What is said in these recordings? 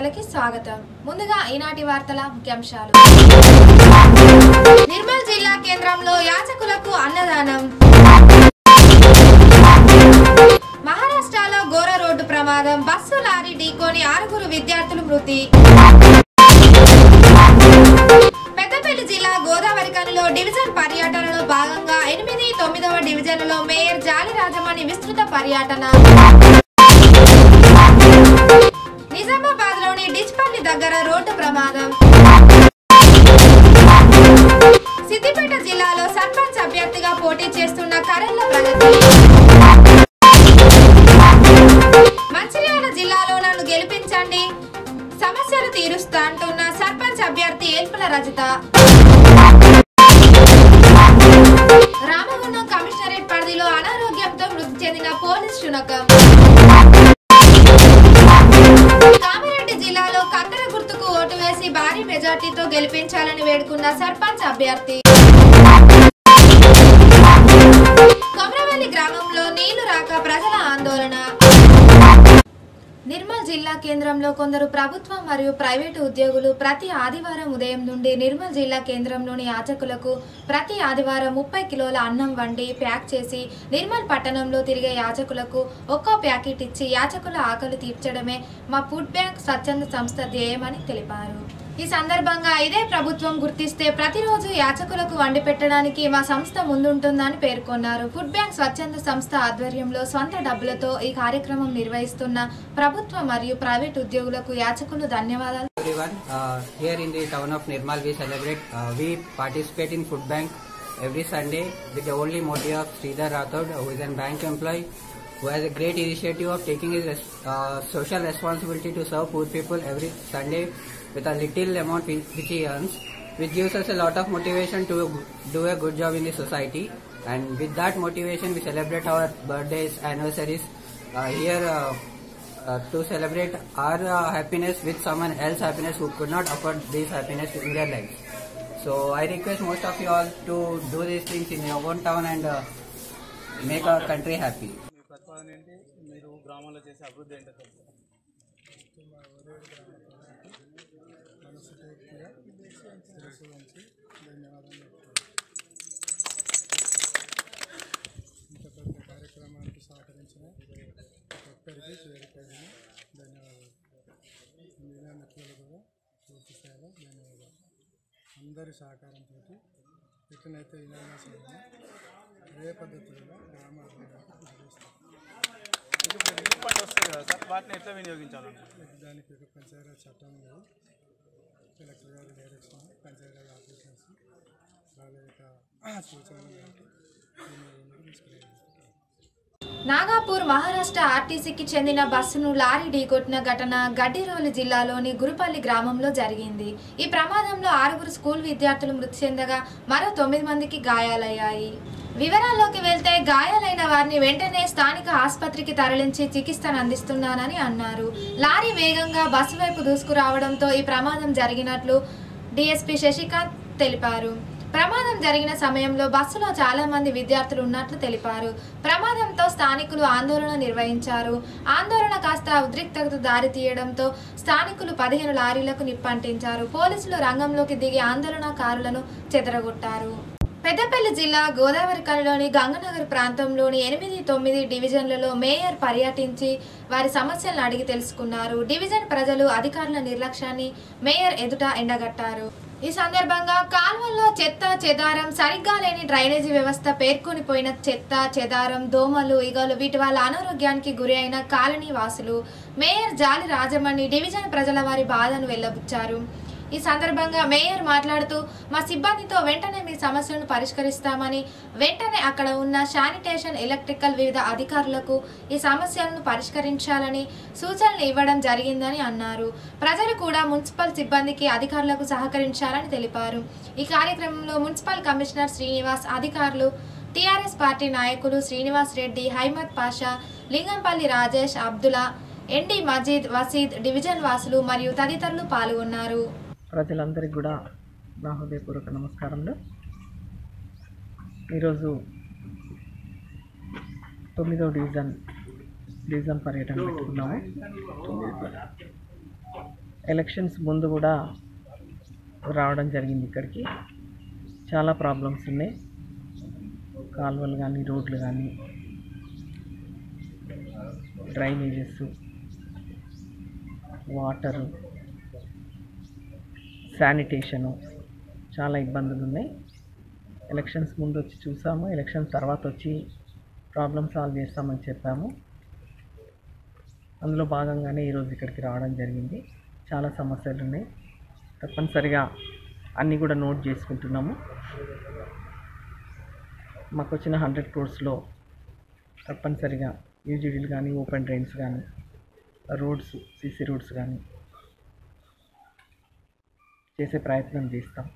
వార్తలకి స్వాగతం ముందుగా ఈనాటి వార్తల ముఖ్యాంశాలు నిర్మల్ జిల్లా కేంద్రంలో యాచకులకు అన్నదానం మహారాష్ట్రలో ఘోర రోడ్డు ప్రమాదం బస్సు లారీ ఢీకొని ఆరుగురు విద్యార్థులు మృతి పెద్దపల్లి జిల్లా గోదావరి కనిలో డివిజన్ పర్యటనలో భాగంగా ఎనిమిది తొమ్మిదవ డివిజన్లో మేయర్ జాలి రాజమణి విస్తృత పర్యటన నిజామాబాద్ లోని డిచ్పల్లి దగ్గర రోడ్డు ప్రమాదం సిద్దిపేట జిల్లాలో సర్పంచ్ అభ్యర్థిగా పోటీ చేస్తున్న కరెళ్ల ప్రగతి మంచిర్యాల జిల్లాలో నన్ను గెలిపించండి సమస్యలు తీరుస్తా అంటున్న సర్పంచ్ అభ్యర్థి ఏల్పుల రజిత రామగుండం కమిషనరేట్ పరిధిలో అనారోగ్యంతో మృతి చెందిన పోలీస్ శునకం కామారెడ్డి జిల్లాలో కత్తెర గుర్తుకు ఓటు వేసి భారీ మెజార్టీతో గెలిపించాలని వేడుకున్న సర్పంచ్ అభ్యర్థి కొమరవెల్లి గ్రామంలో నీళ్లు రాక ప్రజల ఆందోళన నిర్మల్ జిల్లా కేంద్రంలో కొందరు ప్రభుత్వం మరియు ప్రైవేటు ఉద్యోగులు ప్రతి ఆదివారం ఉదయం నుండి నిర్మల్ జిల్లా కేంద్రంలోని యాచకులకు ప్రతి ఆదివారం ముప్పై కిలోల అన్నం వండి ప్యాక్ చేసి నిర్మల్ పట్టణంలో తిరిగే యాచకులకు ఒక్కో ప్యాకెట్ ఇచ్చి యాచకుల ఆకలి తీర్చడమే మా ఫుడ్ బ్యాంక్ స్వచ్ఛంద సంస్థ ధ్యేయమని తెలిపారు ఈ సందర్భంగా ఇదే ప్రభుత్వం గుర్తిస్తే ప్రతిరోజు యాచకులకు వండి పెట్టడానికి మా సంస్థ ముందుంటుందని పేర్కొన్నారు ఫుడ్ బ్యాంక్ స్వచ్ఛంద సంస్థ ఆధ్వర్యంలో స్వంత డబ్బులతో ఈ కార్యక్రమం నిర్వహిస్తున్న ప్రభుత్వ మరియు ప్రైవేట్ ఉద్యోగులకు యాచకులు ధన్యవాదాలు everyone. Uh, here in the town of Nirmal, we celebrate, uh, we participate in food bank every Sunday with the only motive of Sridhar Rathod, who is a bank employee, who has a great initiative of taking his res- uh, social responsibility to serve poor people every Sunday with a little amount which which he earns, which gives us a lot of motivation to do a good job in the society. And with that motivation, we celebrate our birthdays, anniversaries. Uh, here, uh, uh, to celebrate our uh, happiness with someone else's happiness who could not afford this happiness in their lives. So I request most of you all to do these things in your own town and uh, make our country happy. మీ ప్రతిపాదన ఏంటి మీరు గ్రామంలో చేసే అభివృద్ధి ఏంటో తెలుసు మనస్ఫూర్తిగా శిరస్సు వంచి ధన్యవాదాలు ఇంత పెద్ద కార్యక్రమానికి సహకరించిన ప్రతి ఒక్కరికి పేరు పేరున ధన్యవాదాలు మీడియా మిత్రులు కూడా పూర్తి స్థాయిలో ధన్యవాదాలు అందరి సహకారంతో ఎక్కడైతే వినాయన సభను అదే పద్ధతిలో గ్రామ అభివృద్ధికి కృషి చేస్తాం ఇప్పుడు రిలీఫ్ ఫండ్ వస్తుంది కదా సార్ వాటిని ఎట్లా వినియోగించాలంటారు దానికి ఒక పంచాయతీ చట్టం లేదు కలెక్టర్ గారి డైరెక్షన్ పంచాయతీ ఆఫీసర్స్ వాళ్ళ యొక్క సూచనలు బట్టి దీన్ని ముందుకు తీసుకెళ్ళాలి నాగాపూర్ మహారాష్ట్ర ఆర్టీసీకి చెందిన బస్సును లారీ ఢీకొట్టిన ఘటన గడ్డిరోలి జిల్లాలోని గురుపల్లి గ్రామంలో జరిగింది ఈ ప్రమాదంలో ఆరుగురు స్కూల్ విద్యార్థులు మృతి చెందగా మరో తొమ్మిది మందికి గాయాలయ్యాయి వివరాల్లోకి వెళ్తే గాయాలైన వారిని వెంటనే స్థానిక ఆసుపత్రికి తరలించి చికిత్సను అందిస్తున్నానని అన్నారు లారీ వేగంగా బస్సు వైపు దూసుకురావడంతో ఈ ప్రమాదం జరిగినట్లు డీఎస్పీ శశికాంత్ తెలిపారు ప్రమాదం జరిగిన సమయంలో బస్సులో చాలా మంది విద్యార్థులు ఉన్నట్లు తెలిపారు ప్రమాదంతో స్థానికులు ఆందోళన నిర్వహించారు ఆందోళన కాస్త ఉద్రిక్తతకు దారి తీయడంతో స్థానికులు పదిహేను లారీలకు నిప్పంటించారు పోలీసులు రంగంలోకి దిగి ఆందోళనకారులను చెదరగొట్టారు పెద్దపల్లి జిల్లా గోదావరి కనిలోని గంగనగర్ ప్రాంతంలోని ఎనిమిది తొమ్మిది డివిజన్లలో మేయర్ పర్యటించి వారి సమస్యలను అడిగి తెలుసుకున్నారు డివిజన్ ప్రజలు అధికారుల నిర్లక్ష్యాన్ని మేయర్ ఎదుట ఎండగట్టారు ఈ సందర్భంగా కాల్వల్లో చెత్త చెదారం సరిగ్గా లేని డ్రైనేజీ వ్యవస్థ పేర్కొనిపోయిన చెత్త చెదారం దోమలు ఈగలు వీటి వల్ల అనారోగ్యానికి గురి అయిన కాలనీ వాసులు మేయర్ జాలి రాజమణి డివిజన్ ప్రజల వారి బాధను వెల్లబుచ్చారు ఈ సందర్భంగా మేయర్ మాట్లాడుతూ మా సిబ్బందితో వెంటనే మీ సమస్యలను పరిష్కరిస్తామని వెంటనే అక్కడ ఉన్న శానిటేషన్ ఎలక్ట్రికల్ వివిధ అధికారులకు ఈ సమస్యలను పరిష్కరించాలని సూచనలు ఇవ్వడం జరిగిందని అన్నారు ప్రజలు కూడా మున్సిపల్ సిబ్బందికి అధికారులకు సహకరించాలని తెలిపారు ఈ కార్యక్రమంలో మున్సిపల్ కమిషనర్ శ్రీనివాస్ అధికారులు టీఆర్ఎస్ పార్టీ నాయకులు శ్రీనివాస్ రెడ్డి హైమద్ పాషా లింగంపల్లి రాజేష్ అబ్దుల్లా ఎన్డి మజీద్ వసీద్ డివిజన్ వాసులు మరియు తదితరులు పాల్గొన్నారు ప్రజలందరికీ కూడా నా హృదయపూర్వక నమస్కారములు ఈరోజు తొమ్మిదవ డివిజన్ డివిజన్ పర్యటన పెట్టుకున్నాము ఎలక్షన్స్ ముందు కూడా రావడం జరిగింది ఇక్కడికి చాలా ప్రాబ్లమ్స్ ఉన్నాయి కాలువలు కానీ రోడ్లు కానీ డ్రైనేజెస్ వాటరు శానిటేషను చాలా ఇబ్బందులు ఉన్నాయి ఎలక్షన్స్ ముందు వచ్చి చూసాము ఎలక్షన్స్ తర్వాత వచ్చి ప్రాబ్లమ్ సాల్వ్ చేస్తామని చెప్పాము అందులో భాగంగానే ఈరోజు ఇక్కడికి రావడం జరిగింది చాలా సమస్యలు ఉన్నాయి తప్పనిసరిగా అన్నీ కూడా నోట్ చేసుకుంటున్నాము మాకు వచ్చిన హండ్రెడ్ క్రోర్స్లో తప్పనిసరిగా యూజీడీలు కానీ ఓపెన్ డ్రైన్స్ కానీ రోడ్స్ సీసీ రోడ్స్ కానీ చేసే ప్రయత్నం చేస్తాం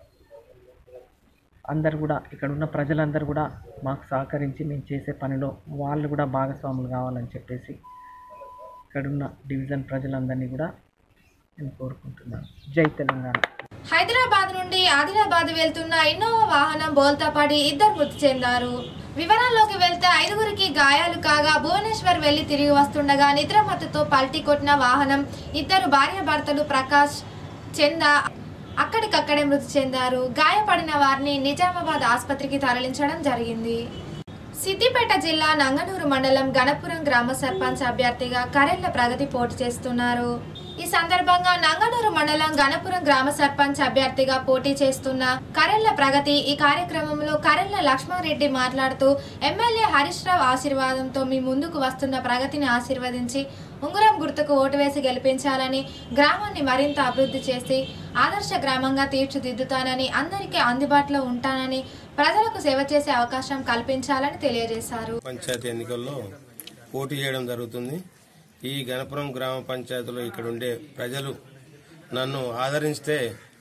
అందరు కూడా ఇక్కడ ఉన్న ప్రజలందరూ కూడా మాకు సహకరించి మేము చేసే పనిలో వాళ్ళు కూడా భాగస్వాములు కావాలని చెప్పేసి ఇక్కడున్న డివిజన్ ప్రజలందరినీ కూడా నేను కోరుకుంటున్నాను జై తెలంగాణ హైదరాబాద్ నుండి ఆదిలాబాద్ వెళ్తున్న ఇన్నోవా వాహనం బోల్తా పడి ఇద్దరు మృతి చెందారు వివరాల్లోకి వెళ్తే ఐదుగురికి గాయాలు కాగా భువనేశ్వర్ వెళ్లి తిరిగి వస్తుండగా నిద్రమత్తుతో పల్టీ కొట్టిన వాహనం ఇద్దరు భార్యాభర్తలు ప్రకాష్ చంద అక్కడికక్కడే మృతి చెందారు గాయపడిన వారిని నిజామాబాద్ ఆసుపత్రికి తరలించడం జరిగింది సిద్దిపేట జిల్లా నంగనూరు మండలం గణపురం గ్రామ సర్పంచ్ అభ్యర్థిగా కరెళ్ల ప్రగతి పోటీ చేస్తున్నారు ఈ సందర్భంగా నంగనూరు మండలం గణపురం గ్రామ సర్పంచ్ అభ్యర్థిగా పోటీ చేస్తున్న కరెళ్ల ప్రగతి ఈ కార్యక్రమంలో కరెళ్ల లక్ష్మారెడ్డి మాట్లాడుతూ ఎమ్మెల్యే హరీష్ రావు ఆశీర్వాదంతో మీ ముందుకు వస్తున్న ప్రగతిని ఆశీర్వదించి ఉంగరం గుర్తుకు ఓటు వేసి గెలిపించాలని గ్రామాన్ని మరింత అభివృద్ధి చేసి ఆదర్శ గ్రామంగా తీర్చిదిద్దుతానని అందరికీ అందుబాటులో ఉంటానని ప్రజలకు సేవ చేసే అవకాశం కల్పించాలని తెలియజేశారు పంచాయతీ ఎన్నికల్లో పోటీ చేయడం జరుగుతుంది ఈ గణపురం గ్రామ పంచాయతీలో ఇక్కడ ఉండే ప్రజలు నన్ను ఆదరిస్తే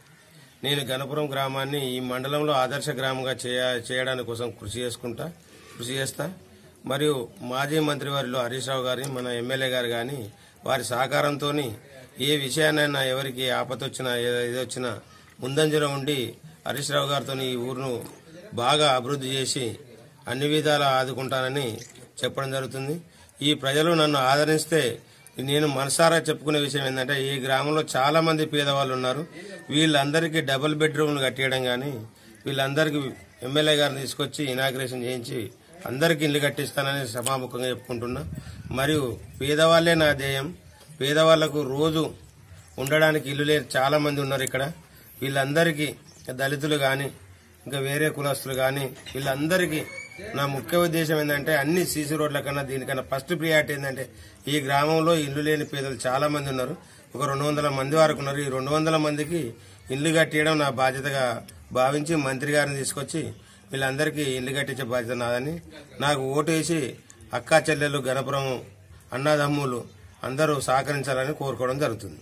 నేను గణపురం గ్రామాన్ని ఈ మండలంలో ఆదర్శ గ్రామంగా చేయ చేయడానికి కోసం కృషి చేసుకుంటా కృషి చేస్తా మరియు మాజీ మంత్రి వారిలో హరీష్ రావు గారి మన ఎమ్మెల్యే గారు కానీ వారి సహకారంతో ఏ విషయాన్నైనా ఎవరికి ఆపతొచ్చినా ఏది వచ్చినా ముందంజలో ఉండి హరీష్ రావు గారితో ఈ ఊరును బాగా అభివృద్ధి చేసి అన్ని విధాలా ఆదుకుంటానని చెప్పడం జరుగుతుంది ఈ ప్రజలు నన్ను ఆదరిస్తే నేను మనసారా చెప్పుకునే విషయం ఏంటంటే ఈ గ్రామంలో చాలా మంది పేదవాళ్ళు ఉన్నారు వీళ్ళందరికీ డబుల్ బెడ్రూమ్లు కట్టేయడం కానీ వీళ్ళందరికీ ఎమ్మెల్యే గారిని తీసుకొచ్చి ఇనాగ్రేషన్ చేయించి అందరికీ ఇల్లు కట్టిస్తానని సభాముఖంగా చెప్పుకుంటున్నా మరియు పేదవాళ్లే నా ధ్యేయం పేదవాళ్లకు రోజు ఉండడానికి ఇల్లు లేని చాలా మంది ఉన్నారు ఇక్కడ వీళ్ళందరికీ దళితులు కానీ ఇంకా వేరే కులస్తులు కానీ వీళ్ళందరికీ నా ముఖ్య ఉద్దేశం ఏంటంటే అన్ని సీసీ రోడ్ల కన్నా దీనికన్నా ఫస్ట్ ప్రియారిటీ ఏంటంటే ఈ గ్రామంలో ఇల్లు లేని పేదలు చాలా మంది ఉన్నారు ఒక రెండు వందల మంది వరకు ఉన్నారు ఈ రెండు వందల మందికి ఇల్లు కట్టియడం నా బాధ్యతగా భావించి మంత్రి గారిని తీసుకొచ్చి వీళ్ళందరికీ ఇల్లు కట్టించే బాధ్యత నాదని నాకు ఓటు వేసి అక్కా చెల్లెలు గణపురం అన్నదమ్ములు అందరూ సహకరించాలని కోరుకోవడం జరుగుతుంది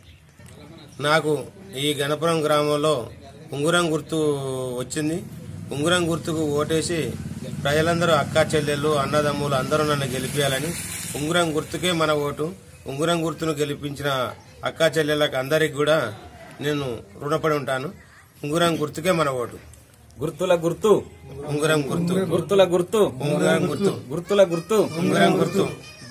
నాకు ఈ గణపురం గ్రామంలో ఉంగురం గుర్తు వచ్చింది ఉంగురం గుర్తుకు ఓటేసి ప్రజలందరూ అక్కా చెల్లెళ్ళు అన్నదమ్ములు అందరూ నన్ను గెలిపించాలని ఉంగురం గుర్తుకే మన ఓటు ఉంగురం గుర్తును గెలిపించిన అక్కా చెల్లెళ్ళకి అందరికి కూడా నేను రుణపడి ఉంటాను ఉంగురం గుర్తుకే మన ఓటు గుర్తుల గుర్తు ఉంగురం గుర్తు గుర్తుల గుర్తు ఉంగురం గుర్తు గుర్తుల గుర్తు ఉంగురం గుర్తు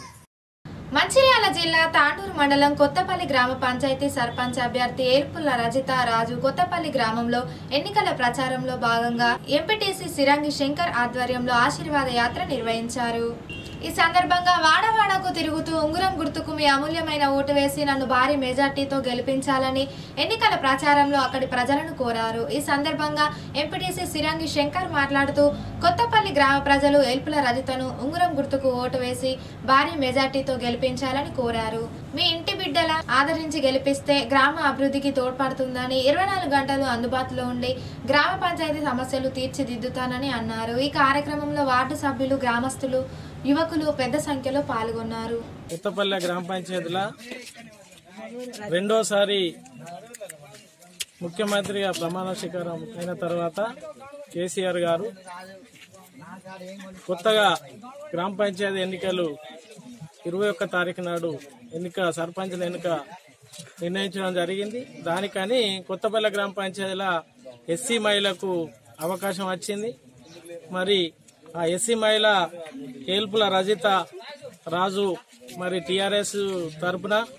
మంచిర్యాల జిల్లా తాండూరు మండలం కొత్తపల్లి గ్రామ పంచాయతీ సర్పంచ్ అభ్యర్థి ఏల్పుల్ల రజిత రాజు కొత్తపల్లి గ్రామంలో ఎన్నికల ప్రచారంలో భాగంగా ఎంపీటీసీ సిరంగి శంకర్ ఆధ్వర్యంలో ఆశీర్వాద యాత్ర నిర్వహించారు ఈ సందర్భంగా వాడవాడకు తిరుగుతూ ఉంగురం గుర్తుకు మీ అమూల్యమైన ఓటు వేసి నన్ను భారీ మెజార్టీతో గెలిపించాలని ఎన్నికల ప్రచారంలో అక్కడి ప్రజలను కోరారు ఈ సందర్భంగా ఎంపీటీసీ సిరంగి శంకర్ మాట్లాడుతూ కొత్తపల్లి గ్రామ ప్రజలు ఎల్పుల రజితను ఉంగురం గుర్తుకు ఓటు వేసి భారీ మెజార్టీతో గెలిపించాలని కోరారు మీ ఇంటి బిడ్డల ఆదరించి గెలిపిస్తే గ్రామ అభివృద్ధికి తోడ్పడుతుందని ఇరవై నాలుగు గంటలు అందుబాటులో ఉండి గ్రామ పంచాయతీ సమస్యలు తీర్చిదిద్దుతానని అన్నారు ఈ కార్యక్రమంలో వార్డు సభ్యులు గ్రామస్తులు యువకులు పెద్ద సంఖ్యలో పాల్గొన్నారు కొత్తపల్లె గ్రామ పంచాయతీల రెండోసారి ముఖ్యమంత్రిగా ప్రమాణ స్వీకారం అయిన తర్వాత కేసీఆర్ గారు కొత్తగా గ్రామ పంచాయతీ ఎన్నికలు ఇరవై ఒక్క తారీఖు నాడు ఎన్నిక సర్పంచుల ఎన్నిక నిర్ణయించడం జరిగింది దానికని కొత్తపల్లె గ్రామ పంచాయతీల ఎస్సీ మహిళలకు అవకాశం వచ్చింది మరి ఆ ఎస్సీ మహిళ ఏల్పుల రజిత రాజు మరి టిఆర్ఎస్ తరపున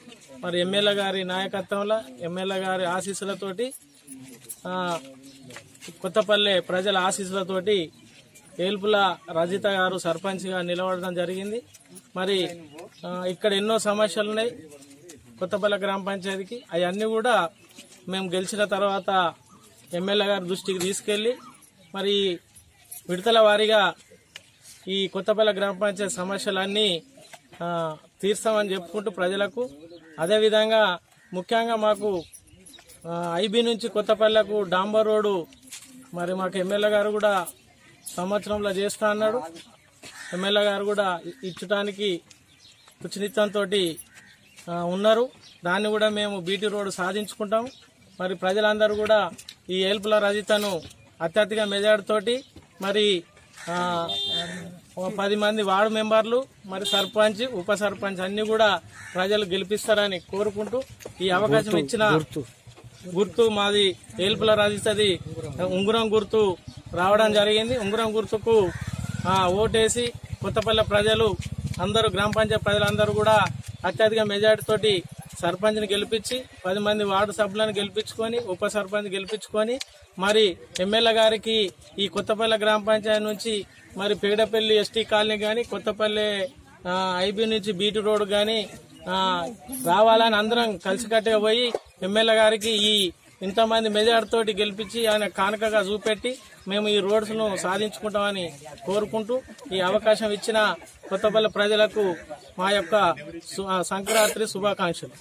మరి ఎమ్మెల్యే గారి నాయకత్వంలో ఎమ్మెల్యే గారి ఆశీస్సులతోటి ఆ, కొత్తపల్లె ప్రజల ఆశీస్సులతోటి ఏల్పుల రజిత గారు సర్పంచ్గా నిలబడడం జరిగింది మరి ఆ, ఇక్కడ ఎన్నో సమస్యలు ఉన్నాయి కొత్తపల్లె గ్రామ పంచాయతీకి అవన్నీ కూడా మేము గెలిచిన తర్వాత ఎమ్మెల్యే గారి దృష్టికి తీసుకెళ్లి మరి విడతల వారీగా ఈ కొత్తపల్లె గ్రామ పంచాయతీ సమస్యలన్నీ ఆ, తీర్స్తామని చెప్పుకుంటూ ప్రజలకు అదేవిధంగా ముఖ్యంగా మాకు ఆ, ఐబీ నుంచి కొత్తపల్లెకు డాంబర్ రోడ్డు మరి మాకు ఎమ్మెల్యే గారు కూడా సంవత్సరంలో చేస్తా అన్నాడు ఎమ్మెల్యే గారు కూడా ఇ- ఇచ్చటానికి సుచినిత్తంతో ఉన్నారు దాన్ని కూడా మేము బీటీ రోడ్డు సాధించుకుంటాం మరి ప్రజలందరూ కూడా ఈ ఏల్పుల రజితను అత్యధిక మెజార్టీ తోటి మరి ఆ, ఓ పది మంది వార్డు మెంబర్లు మరి సర్పంచ్ ఉప సర్పంచ్ అన్ని కూడా ప్రజలు గెలిపిస్తారని కోరుకుంటూ ఈ అవకాశం ఇచ్చిన గుర్తు మాది ఏల్పుల రాజిస్తది ఉంగురం గుర్తు రావడం జరిగింది ఉంగురం గుర్తుకు ఆ, ఓటేసి కొత్తపల్లె ప్రజలు అందరూ గ్రామ పంచాయతీ ప్రజలందరూ కూడా అత్యధిక మెజార్టీ తోటి సర్పంచ్ని గెలిపించి పది మంది వార్డు సభ్యులను గెలిపించుకొని ఉప సర్పంచ్ గెలిపించుకొని మరి ఎమ్మెల్యే గారికి ఈ కొత్తపల్లె గ్రామ పంచాయతీ నుంచి మరి పేడపల్లి ఎస్టీ కాలనీ కానీ కొత్తపల్లె ఆ, ఐబీ నుంచి బీటీ రోడ్ కానీ ఆ, రావాలని అందరం కలిసికట్టుగా పోయి ఎమ్మెల్యే గారికి ఈ ఇంతమంది మెజార్టీ తోటి గెలిపించి ఆయన కానుకగా చూపెట్టి మేము ఈ రోడ్స్ ను సాధించుకుంటామని కోరుకుంటూ ఈ అవకాశం ఇచ్చిన కొత్తపల్లి ప్రజలకు మా యొక్క సు- ఆ, సంక్రాంతి శుభాకాంక్షలు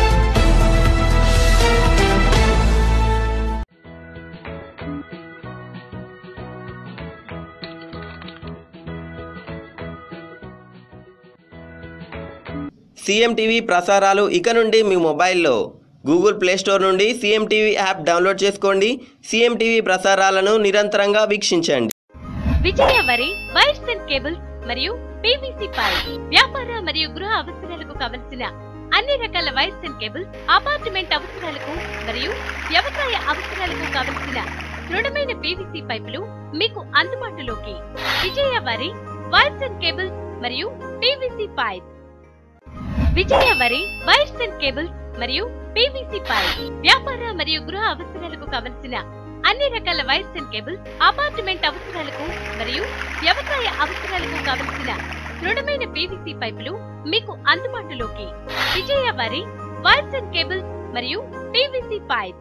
సీఎం టీవీ ప్రసారాలు ఇక నుండి మీ మొబైల్లో గూగుల్ ప్లే స్టోర్ నుండి సీఎం టీవీ యాప్ డౌన్లోడ్ చేసుకోండి సీఎం టీవీ ప్రసారాలను నిరంతరంగా వీక్షించండి విజయ వరి వైర్స్ అండ్ కేబుల్స్ మరియు పీవీసీ పైప్ వ్యాపార మరియు గృహ అవసరాలకు కావలసిన అన్ని రకాల వైర్స్ అండ్ కేబుల్స్ అపార్ట్మెంట్ అవసరాలకు మరియు వ్యవసాయ అవసరాలకు కావలసిన దృఢమైన పీవీసీ పైపులు మీకు అందుబాటులోకి విజయ వరి వైర్స్ అండ్ కేబుల్స్ మరియు పీవీసీ పైప్ విజయ వరి వైర్స్ అండ్ కేబుల్స్ మరియు పీవీసీ పైప్ వ్యాపార మరియు గృహ అవసరాలకు కావలసిన అన్ని రకాల వైర్స్ అండ్ కేబుల్స్ అపార్ట్మెంట్ అవసరాలకు మరియు వ్యవసాయ అవసరాలకు కావలసిన దృఢమైన పీవీసీ పైపులు మీకు అందుబాటులోకి విజయ వారి వైర్స్ అండ్ కేబుల్స్ మరియు పీవీసీ పైప్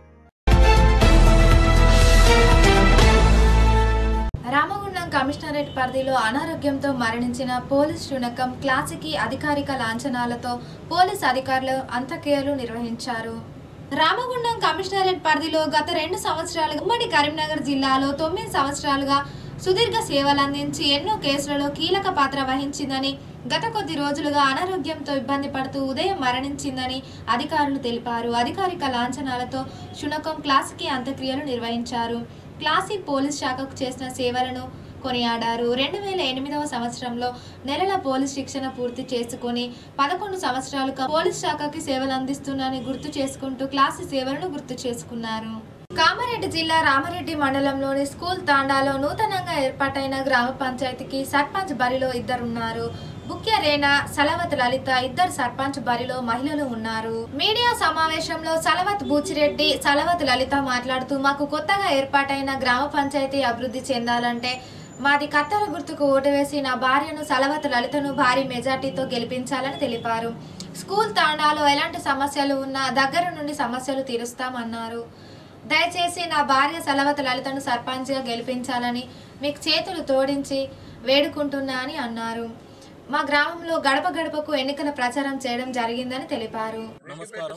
రామగుండం కమిషనరేట్ పరిధిలో అనారోగ్యంతో మరణించిన పోలీస్ శునకం క్లాసికి అధికారిక లాంఛనాలతో పోలీస్ అధికారులు అంత్యక్రియలు నిర్వహించారు రామగుండం కమిషనరేట్ పరిధిలో గత రెండు సంవత్సరాలుగా ఉమ్మడి కరీంనగర్ జిల్లాలో తొమ్మిది సంవత్సరాలుగా సుదీర్ఘ సేవలు అందించి ఎన్నో కేసులలో కీలక పాత్ర వహించిందని గత కొద్ది రోజులుగా అనారోగ్యంతో ఇబ్బంది పడుతూ ఉదయం మరణించిందని అధికారులు తెలిపారు అధికారిక లాంఛనాలతో శునకం క్లాసికి అంత్యక్రియలు నిర్వహించారు క్లాసిక్ పోలీస్ శాఖకు చేసిన సేవలను కొనియాడారు రెండు వేల ఎనిమిదవ సంవత్సరంలో నెలల పోలీస్ శిక్షణ పూర్తి చేసుకుని పదకొండు సంవత్సరాలుగా పోలీస్ శాఖకి సేవలు అందిస్తున్నారని గుర్తు చేసుకుంటూ క్లాసి సేవలను గుర్తు చేసుకున్నారు కామారెడ్డి జిల్లా రామారెడ్డి మండలంలోని స్కూల్ తాండాలో నూతనంగా ఏర్పాటైన గ్రామ పంచాయతీకి సర్పంచ్ బరిలో ఇద్దరున్నారు ముఖ్య రేనా సలవత్ లలిత ఇద్దరు సర్పంచ్ బరిలో మహిళలు ఉన్నారు మీడియా సమావేశంలో సలవత్ బూచిరెడ్డి సలవత్ లలిత మాట్లాడుతూ మాకు కొత్తగా ఏర్పాటైన గ్రామ పంచాయతీ అభివృద్ధి చెందాలంటే మాది కత్తెర గుర్తుకు ఓటు వేసి నా భార్యను సలవత్ లలితను భారీ మెజార్టీతో గెలిపించాలని తెలిపారు స్కూల్ తాండాలో ఎలాంటి సమస్యలు ఉన్నా దగ్గర నుండి సమస్యలు తీరుస్తామన్నారు దయచేసి నా భార్య సలవత లలితను సర్పంచ్గా గెలిపించాలని మీకు చేతులు తోడించి వేడుకుంటున్నా అని అన్నారు మా గ్రామంలో గడప గడపకు ఎన్నికల ప్రచారం చేయడం జరిగిందని తెలిపారు నమస్కారం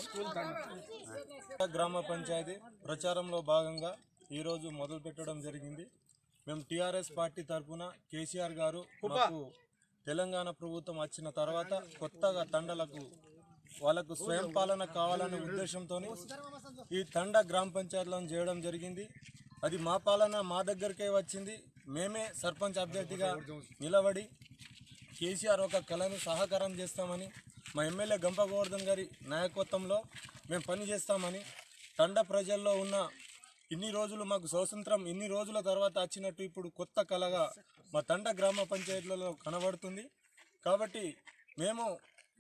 గ్రామ పంచాయతీ ప్రచారంలో భాగంగా ఈరోజు మొదలు పెట్టడం జరిగింది మేము టీఆర్ఎస్ పార్టీ తరఫున కేసీఆర్ గారు మాకు తెలంగాణ ప్రభుత్వం వచ్చిన తర్వాత కొత్తగా తండలకు వాళ్ళకు స్వయం పాలన కావాలనే ఉద్దేశంతో ఈ తండ గ్రామ పంచాయతీలను చేయడం జరిగింది అది మా పాలన మా దగ్గరికే వచ్చింది మేమే సర్పంచ్ అభ్యర్థిగా నిలబడి కేసీఆర్ ఒక కళను సహకారం చేస్తామని మా ఎమ్మెల్యే గంప గోవర్ధన్ గారి నాయకత్వంలో మేము పని చేస్తామని తండ ప్రజల్లో ఉన్న ఇన్ని రోజులు మాకు స్వాతంత్రం ఇన్ని రోజుల తర్వాత వచ్చినట్టు ఇప్పుడు కొత్త కళగా మా తండ గ్రామ పంచాయతీలలో కనబడుతుంది కాబట్టి మేము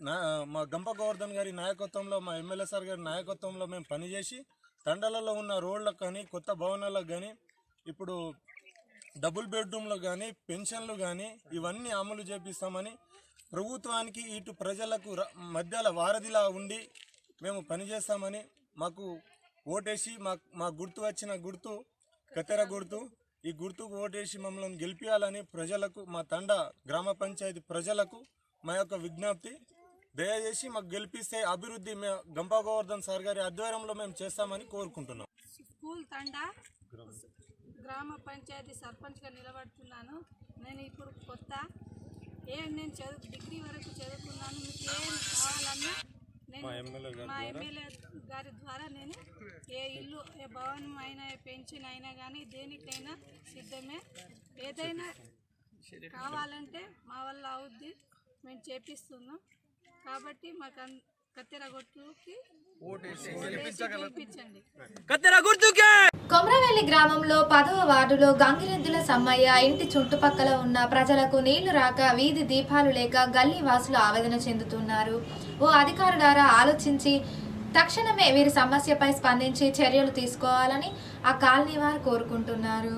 నా మా గంప గోవర్ధన్ గారి నాయకత్వంలో మా ఎమ్మెల్యే సార్ గారి నాయకత్వంలో మేము పనిచేసి తండలలో ఉన్న రోడ్లకు కానీ కొత్త భవనాలకు కానీ ఇప్పుడు డబుల్ బెడ్రూమ్లు కానీ పెన్షన్లు కానీ ఇవన్నీ అమలు చేపిస్తామని ప్రభుత్వానికి ఇటు ప్రజలకు ర- మధ్యలో వారధిలా ఉండి మేము పనిచేస్తామని మాకు ఓటేసి మా మా గుర్తు వచ్చిన గుర్తు కత్తెర గుర్తు ఈ గుర్తుకు ఓటేసి మమ్మల్ని గెలిపించాలని ప్రజలకు మా తండ గ్రామ పంచాయతీ ప్రజలకు మా యొక్క విజ్ఞప్తి దయచేసి మాకు గెలిపిస్తే అభివృద్ధి మే గంపా గోవర్ధన్ సార్ గారి ఆధ్వర్యంలో మేము చేస్తామని కోరుకుంటున్నాం స్కూల్ తండ గ్రామ పంచాయతీ సర్పంచ్గా నిలబడుతున్నాను నేను ఇప్పుడు కొత్త ఏ నేను చదువు డిగ్రీ వరకు చదువుకున్నాను మీకు ఏం కావాలన్నా నేను మా ఎమ్మెల్యే గారి మా ద్వారా? ఎమ్మెల్యే గారి ద్వారా నేను ఏ ఇల్లు ఏ భవనం అయినా ఏ పెన్షన్ అయినా కానీ దేనికైనా సిద్ధమే ఏదైనా కావాలంటే మా వల్ల అవుద్ది మేము చేపిస్తున్నాం కాబట్టి మాకు అన్- కత్తెర గొట్టుకి ఓటేసి గెలిపించండి కొమరవెల్లి గ్రామంలో పదవ వార్డులో గంగిరెద్దుల సమ్మయ్య ఇంటి చుట్టుపక్కల ఉన్న ప్రజలకు నీళ్లు రాక వీధి దీపాలు లేక గల్లీ వాసులు ఆవేదన చెందుతున్నారు ఓ అధికారులారా ఆలోచించి తక్షణమే వీరి సమస్యపై స్పందించి చర్యలు తీసుకోవాలని ఆ కాలనీ వారు కోరుకుంటున్నారు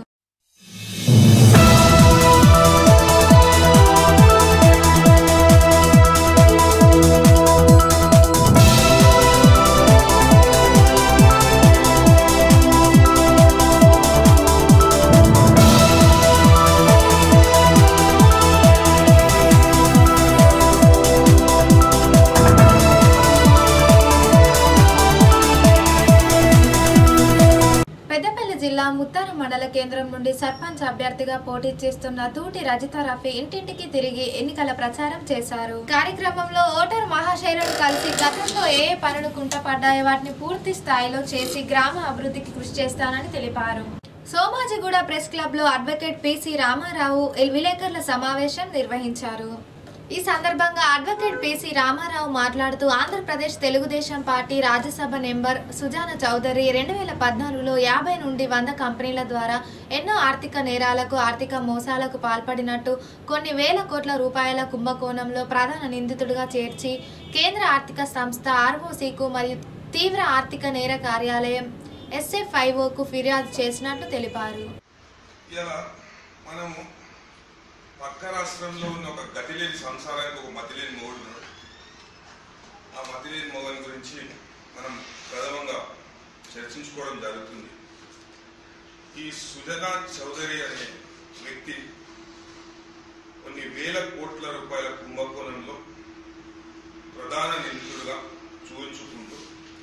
పెద్దపల్లి జిల్లా ముత్తార మండల కేంద్రం నుండి సర్పంచ్ అభ్యర్థిగా పోటీ చేస్తున్న తూటి రజిత రఫీ ఇంటింటికి తిరిగి ఎన్నికల ప్రచారం చేశారు కార్యక్రమంలో ఓటరు మహాశైలను కలిసి గతంలో ఏ ఏ పనులు కుంటపడ్డాయో వాటిని పూర్తి స్థాయిలో చేసి గ్రామ అభివృద్ధికి కృషి చేస్తానని తెలిపారు సోమాజిగూడ ప్రెస్ క్లబ్ లో అడ్వకేట్ పిసి రామారావు విలేకరుల సమావేశం నిర్వహించారు ఈ సందర్భంగా అడ్వకేట్ పిసి రామారావు మాట్లాడుతూ ఆంధ్రప్రదేశ్ తెలుగుదేశం పార్టీ రాజ్యసభ నెంబర్ సుజాన చౌదరి రెండు వేల పద్నాలుగులో యాభై నుండి వంద కంపెనీల ద్వారా ఎన్నో ఆర్థిక నేరాలకు ఆర్థిక మోసాలకు పాల్పడినట్టు కొన్ని వేల కోట్ల రూపాయల కుంభకోణంలో ప్రధాన నిందితుడిగా చేర్చి కేంద్ర ఆర్థిక సంస్థ ఆర్ఓసీకు మరియు తీవ్ర ఆర్థిక నేర కార్యాలయం ఎస్ఎఫ్ఐఓకు ఫిర్యాదు చేసినట్టు తెలిపారు ఇలా మనము పక్క రాష్ట్రంలో ఉన్న ఒక గతిలేని సంసారానికి ఒక మతిలేని మొగుడు ఉన్నాడు ఆ మతిలేని మొగని గురించి మనం ప్రథమంగా చర్చించుకోవడం జరుగుతుంది ఈ సుజనా చౌదరి అనే వ్యక్తి కొన్ని వేల కోట్ల రూపాయల కుంభకోణంలో ప్రధాన నిందితుడుగా చూపించుకుంటూ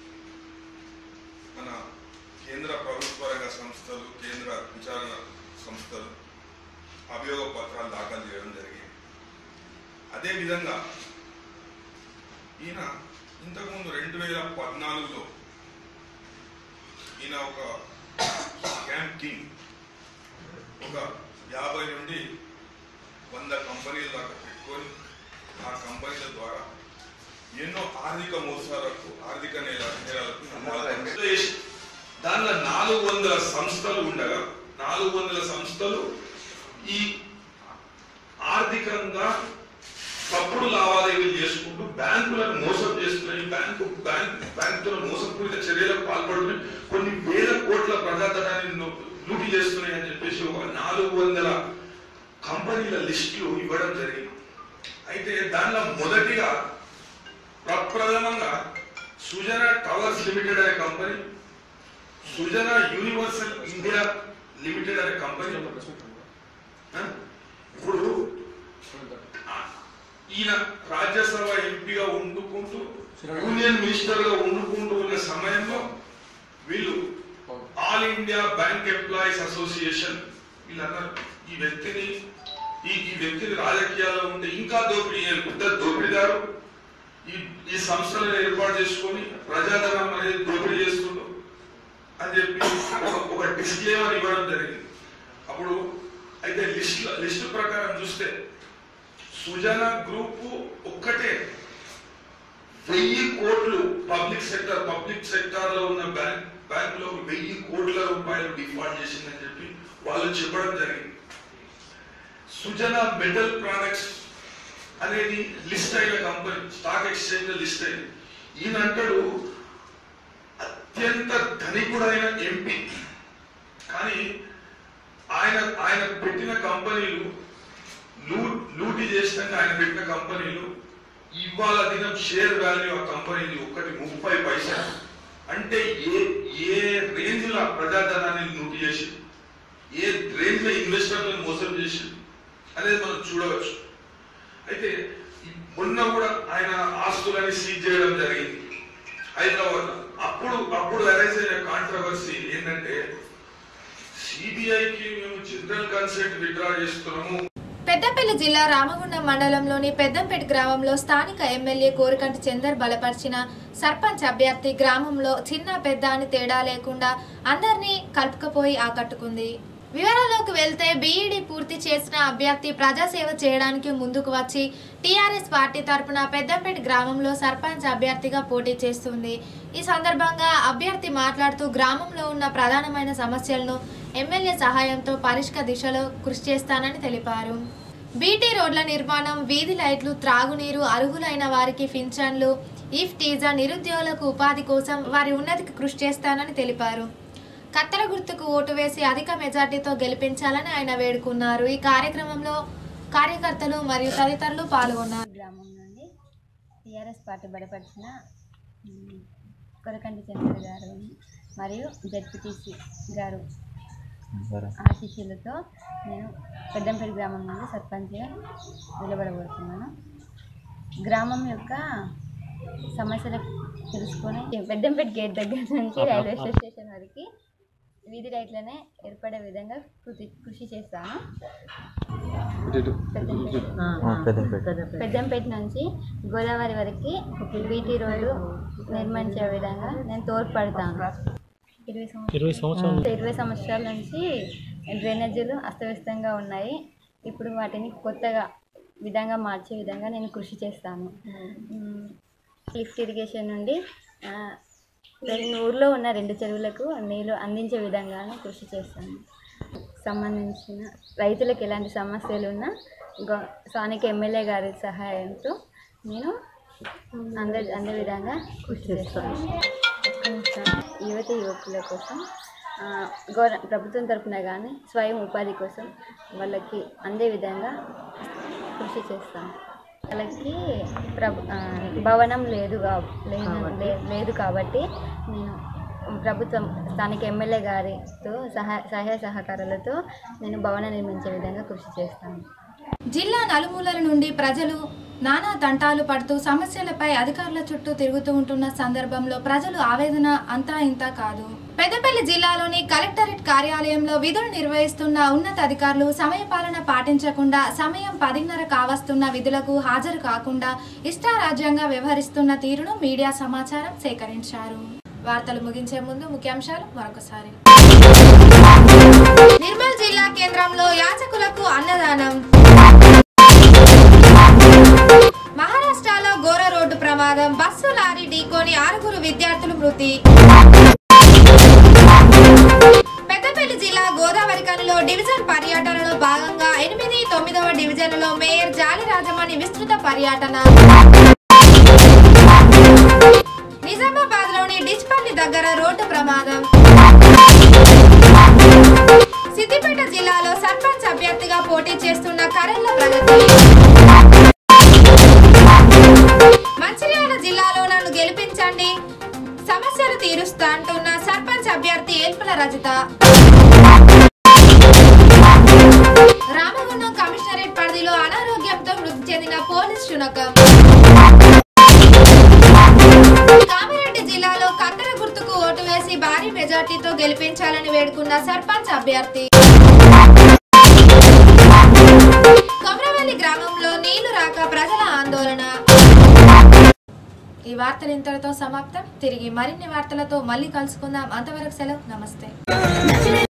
మన కేంద్ర ప్రభుత్వ రంగ సంస్థలు కేంద్ర విచారణ సంస్థలు అభియోగ పత్రాలు దాఖలు చేయడం జరిగింది అదేవిధంగా ఈయన ఇంతకుముందు రెండు వేల పద్నాలుగులో ఈయన ఒక స్కామ్ కింగ్ ఒక యాభై నుండి వంద కంపెనీల దాకా పెట్టుకొని ఆ కంపెనీల ద్వారా ఎన్నో ఆర్థిక మోసాలకు ఆర్థిక నేల నేరాలకు పాల్పడ్డాడు. దానిలో నాలుగు వందల సంస్థలు ఉండగా నాలుగు వందల సంస్థలు ఈ ఆర్థికంగా తప్పుడు లావాదేవీలు చేసుకుంటూ బ్యాంకులను మోసం చేస్తున్నాయి బ్యాంకు బ్యాంక్ బ్యాంకుల మోసపూరిత చర్యలకు పాల్పడుతున్నాయి కొన్ని వేల కోట్ల ప్రజాధనాన్ని ను- లూటి చేస్తున్నాయి అని చెప్పేసి ఒక నాలుగు వందల కంపెనీల లిస్టులు ఇవ్వడం జరిగింది అయితే దానిలో మొదటిగా ప్రప్రథమంగా సుజన టవర్స్ లిమిటెడ్ అనే company Sujana universal India limited అనే కంపెనీ ఆ? ఇప్పుడు ఆ, ఈయన రాజ్యసభ ఎంపీగా ఉండుకుంటూ యూనియన్ మినిస్టర్ గా ఉండుకుంటూ ఉన్న సమయంలో వీళ్ళు all India bank employees association వీళ్ళన్నారు ఈ వ్యక్తిని ఈ ఈ వ్యక్తిని రాజకీయాల్లో ఉంటే ఇంకా దోపిడీ చేయాలి. పెద్ద దోపిడీదారు ఈ ఈ సంస్థలను ఏర్పాటు చేసుకొని ప్రజాధనం అనేది దోపిడీ చేస్తుండ్రు అని చెప్పి ఒక- ఒక డిస్క్లేమర్ ఇవ్వడం జరిగింది అప్పుడు అయితే లిస్ట్ లిస్ట్ ప్రకారం చూస్తే సుజన గ్రూప్ ఒక్కటే వెయ్యి కోట్లు పబ్లిక్ సెక్టర్ పబ్లిక్ సెక్టార్ లో ఉన్న బ్యాంక్ బ్యాంక్ లో వెయ్యి కోట్ల రూపాయలు డిఫాల్ట్ చేసిందని చెప్పి వాళ్ళు చెప్పడం జరిగింది సుజన మెటల్ ప్రొడక్ట్స్ అనేది లిస్ట్ అయిన కంపెనీ స్టాక్ ఎక్స్చేంజ్ లిస్ట్ అయింది ఈయన అంటాడు అత్యంత ధనికుడైన ఎంపీ కానీ ఆయన ఆయన పెట్టిన కంపెనీలు లూ లూటీ చేసినాక ఆయన పెట్టిన కంపెనీలు ఇవాళ దినం షేర్ వాల్యూ ఆ కంపెనీది ఒకటి ముప్పై పైసలు అంటే ఏ ఏ రేంజ్ లో ప్రజాధనాన్ని లూటీ చేసి ఏ రేంజ్ లో ఇన్వెస్టర్లను మోసం చేసి అనేది మనం చూడవచ్చు అయితే ఈ మొన్న కూడా ఆయన ఆస్తులని సీజ్ చేయడం జరిగింది హైదరాబాద్ లో. అప్పుడు అప్పుడు అరైజ్ అయిన కాంట్రవర్సీ ఏంటంటే సిబిఐకి మేము జనరల్ కన్సెంట్ విత్డ్రా చేస్తున్నాము పెద్దపల్లి జిల్లా రామగుండం మండలంలోని పెద్దంపేట గ్రామంలో స్థానిక ఎమ్మెల్యే కోరికంటి చందర్ బలపరిచిన సర్పంచ్ అభ్యర్థి గ్రామంలో చిన్న పెద్ద అని తేడా లేకుండా అందరినీ కలుపుకపోయి ఆకట్టుకుంది వివరాల్లోకి వెళ్తే బీఈడీ పూర్తి చేసిన అభ్యర్థి ప్రజాసేవ చేయడానికి ముందుకు వచ్చి టీఆర్ఎస్ పార్టీ తరపున పెద్దంపేట గ్రామంలో సర్పంచ్ అభ్యర్థిగా పోటీ చేస్తుంది ఈ సందర్భంగా అభ్యర్థి మాట్లాడుతూ గ్రామంలో ఉన్న ప్రధానమైన సమస్యలను ఎమ్మెల్యే సహాయంతో పరిష్క దిశలో కృషి చేస్తానని తెలిపారు బీటీ రోడ్ల నిర్మాణం వీధి లైట్లు త్రాగునీరు అర్హులైన వారికి పింఛన్లు ఈఫ్ టీజా నిరుద్యోగులకు ఉపాధి కోసం వారి ఉన్నతికి కృషి చేస్తానని తెలిపారు కత్తెర గుర్తుకు ఓటు వేసి అధిక మెజార్టీతో గెలిపించాలని ఆయన వేడుకున్నారు ఈ కార్యక్రమంలో కార్యకర్తలు మరియు తదితరులు పాల్గొన్నారు గ్రామం నుండి టీఆర్ఎస్ పార్టీ బలపరిచిన ఉమ్, కొరకంటి చంద్ర గారు మరియు జడ్పీటీసీ గారు ఆశీస్సులతో నేను పెద్దంపేట గ్రామం నుండి సర్పంచ్గా నిలబడబోతున్నాను గ్రామం యొక్క సమస్యలు తెలుసుకొని పెద్దంపేట గేట్ దగ్గర నుంచి రైల్వే స్టేషన్ వరకు వీధి లైట్లనే ఏర్పడే విధంగా కృతి కృషి చేస్తాను పెద్దంపేట నుంచి గోదావరి వరకు బీటీ రోడ్డు నిర్మించే విధంగా నేను తోడ్పడతాను ఇరవై ఇరవై సంవత్సరాలు. ఇరవై సంవత్సరాల నుంచి డ్రైనేజీలు అస్తవ్యస్తంగా ఉన్నాయి ఇప్పుడు వాటిని కొత్తగా విధంగా మార్చే విధంగా నేను కృషి చేస్తాను మ్మ్. లిఫ్ట్ ఇరిగేషన్ నుండి ఆ, రెండు ఊర్లో ఉన్న రెండు చెరువులకు నీళ్ళు అందించే విధంగానే కృషి చేస్తాను సంబంధించిన రైతులకు ఎలాంటి సమస్యలు ఉన్నా గో- స్థానిక ఎమ్మెల్యే గారి సహాయంతో నేను అంద అందే విధంగా కృషి చేస్తాను యువత యువకుల కోసం ఆ, గౌర ప్రభుత్వం తరపున కానీ స్వయం ఉపాధి కోసం వాళ్ళకి అందే విధంగా కృషి చేస్తాను వాళ్ళకి ప్రభు ఆ, భవనం లేదు కా- లేదు లే- లేదు కాబట్టి నేను ప్రభుత్వం స్థానిక ఎమ్మెల్యే గారితో సహాయ సహాయ సహకారాలతో నేను భవనం నిర్మించే విధంగా కృషి చేస్తాను జిల్లా నలుమూలల నుండి ప్రజలు నానా తంటాలు పడుతూ సమస్యలపై అధికారుల చుట్టూ తిరుగుతూ ఉంటున్న సందర్భంలో ప్రజలు ఆవేదన అంతా ఇంతా కాదు పెద్దపల్లి జిల్లాలోని కలెక్టరేట్ కార్యాలయంలో విధులు నిర్వహిస్తున్న ఉన్నత అధికారులు సమయపాలన పాటించకుండా సమయం పదిన్నర కావస్తున్న విధులకు హాజరు కాకుండా ఇష్టారాజ్యంగా వ్యవహరిస్తున్న తీరును మీడియా సమాచారం సేకరించారు వార్తలు ముగించే ముందు ముఖ్యాంశాలు మరొకసారి నిర్మల్ జిల్లా కేంద్రంలో యాచకులకు అన్నదానం మహారాష్ట్రలో ఘోర రోడ్డు ప్రమాదం బస్సు లారీ ఢీకొని ఆరుగురు విద్యార్థులు మృతి పెద్దపల్లి జిల్లా గోదావరి కనిలో డివిజన్ పర్యటనలో భాగంగా ఎనిమిది తొమ్మిదవ డివిజన్లో మేయర్ జాలి రాజమణి విస్తృత పర్యటన నిజామాబాద్ లోని డిచ్పల్లి దగ్గర రోడ్డు ప్రమాదం సిద్దిపేట జిల్లాలో సర్పంచ్ అభ్యర్థిగా పోటీ చేస్తున్న కరెళ్ల ప్రగతి మంచిర్యాల జిల్లాలో నన్ను గెలిపించండి సమస్యలు తీరుస్తా అంటున్న సర్పంచ్ అభ్యర్థి ఏల్పుల రజిత రామగుండం కమిషనరేట్ పరిధిలో అనారోగ్యంతో మృతి చెందిన పోలీస్ శునకం కామారెడ్డి జిల్లాలో కత్తెర గుర్తుకు ఓటు వేసి భారీ మెజార్టీతో గెలిపించాలని వేడుకున్న సర్పంచ్ అభ్యర్థి కొమరవెల్లి గ్రామంలో నీళ్లు రాక ప్రజల ఆందోళన ఈ వార్తలు ఇంతటితో సమాప్తం తిరిగి మరిన్ని వార్తలతో మళ్ళీ కలుసుకుందాం అంతవరకు సెలవు నమస్తే